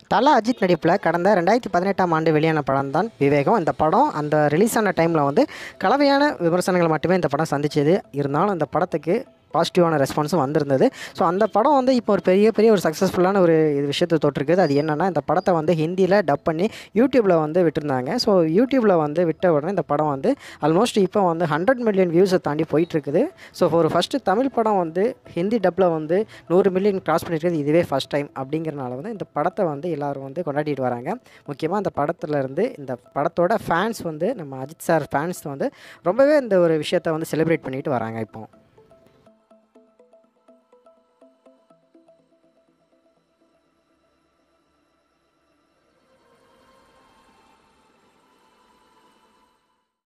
தல அஜித் நடிப்பில் கடந்த ரெண்டாயிரத்தி பதினெட்டாம் ஆண்டு வெளியான படம் தான் விவேகம் இந்த படம் அந்த ரிலீஸ் ஆன டைமில் வந்து கலவையான விமர்சனங்கள் மட்டுமே இந்த படம் சந்திச்சது இருந்தாலும் இந்த படத்துக்கு பாசிட்டிவான ரெஸ்பான்ஸும் வந்திருந்தது ஸோ அந்த படம் வந்து இப்போ ஒரு பெரிய பெரிய ஒரு சக்ஸஸ்ஃபுல்லான ஒரு இது விஷயத்தை தொட்டிருக்குது அது என்னென்னா இந்த படத்தை வந்து ஹிந்தியில் டப் பண்ணி யூடியூப்பில் வந்து விட்டுருந்தாங்க ஸோ யூடியூப்பில் வந்து விட்ட உடனே இந்த படம் வந்து ஆல்மோஸ்ட் இப்போ வந்து ஹண்ட்ரட் மில்லியன் வியூஸை தாண்டி போயிட்டுருக்குது ஸோ ஒரு ஃபஸ்ட்டு தமிழ் படம் வந்து ஹிந்தி டப்பில் வந்து நூறு மில்லியன் கிராஸ் பண்ணியிருக்கிறது இதுவே ஃபஸ்ட் டைம் அப்படிங்கிறனால வந்து இந்த படத்தை வந்து எல்லோரும் வந்து கொண்டாடிட்டு வராங்க முக்கியமாக அந்த படத்துல இருந்து இந்த படத்தோட ஃபேன்ஸ் வந்து நம்ம அஜித் சார் ஃபேன்ஸ் வந்து ரொம்பவே இந்த ஒரு விஷயத்தை வந்து செலிப்ரேட் பண்ணிட்டு வராங்க இப்போ